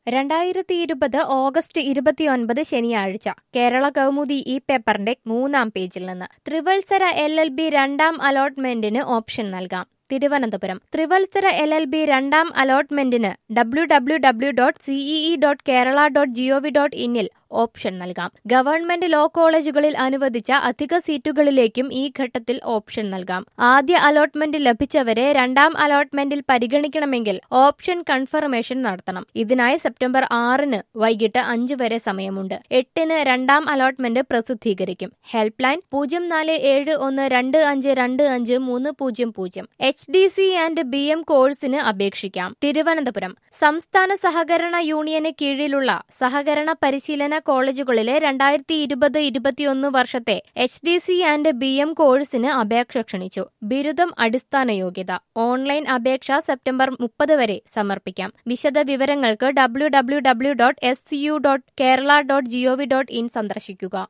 രണ്ടായിരത്തി ഇരുപത് ഓഗസ്റ്റ് ഇരുപത്തിയൊൻപത് ശനിയാഴ്ച കേരള കൗമുദി ഈ പേപ്പറിന്റെ മൂന്നാം പേജിൽ നിന്ന് ത്രിവത്സര എൽ എൽ ബി രണ്ടാം അലോട്ട്മെന്റിന് ഓപ്ഷൻ നൽകാം തിരുവനന്തപുരം ത്രിവത്സര എൽ എൽ ബി രണ്ടാം അലോട്ട്മെന്റിന് W W W dot C E E dot Kerala dot G O V dot ഇന്നിൽ ഓപ്ഷൻ നൽകാം ഗവൺമെന്റ് ലോ കോളേജുകളിൽ അനുവദിച്ച അധിക സീറ്റുകളിലേക്കും ഈ ഘട്ടത്തിൽ ഓപ്ഷൻ നൽകാം ആദ്യ അലോട്ട്മെന്റ് ലഭിച്ചവരെ രണ്ടാം അലോട്ട്മെന്റിൽ പരിഗണിക്കണമെങ്കിൽ ഓപ്ഷൻ കൺഫർമേഷൻ നടത്തണം ഇതിനായി സെപ്റ്റംബർ ആറിന് വൈകിട്ട് അഞ്ചു വരെ സമയമുണ്ട് എട്ടിന് രണ്ടാം അലോട്ട്മെന്റ് പ്രസിദ്ധീകരിക്കും ഹെൽപ്പ് ലൈൻ പൂജ്യം നാല് ഏഴ് ഒന്ന് രണ്ട് അഞ്ച് രണ്ട് അഞ്ച് മൂന്ന് പൂജ്യം പൂജ്യം H D C and B M കോഴ്സിന് അപേക്ഷിക്കാം തിരുവനന്തപുരം സംസ്ഥാന സഹകരണ യൂണിയന് കീഴിലുള്ള സഹകരണ പരിശീലന കോളേജുകളിലെ രണ്ടായിരത്തി ഇരുപത് ഇരുപത്തിയൊന്ന് വർഷത്തെ H D C and B M കോഴ്സിന് അപേക്ഷ ക്ഷണിച്ചു ബിരുദം അടിസ്ഥാന യോഗ്യത ഓൺലൈൻ അപേക്ഷ സെപ്റ്റംബർ മുപ്പത് വരെ സമർപ്പിക്കാം വിശദ വിവരങ്ങൾക്ക് W W W dot S U dot Kerala dot G O V dot in സന്ദർശിക്കുക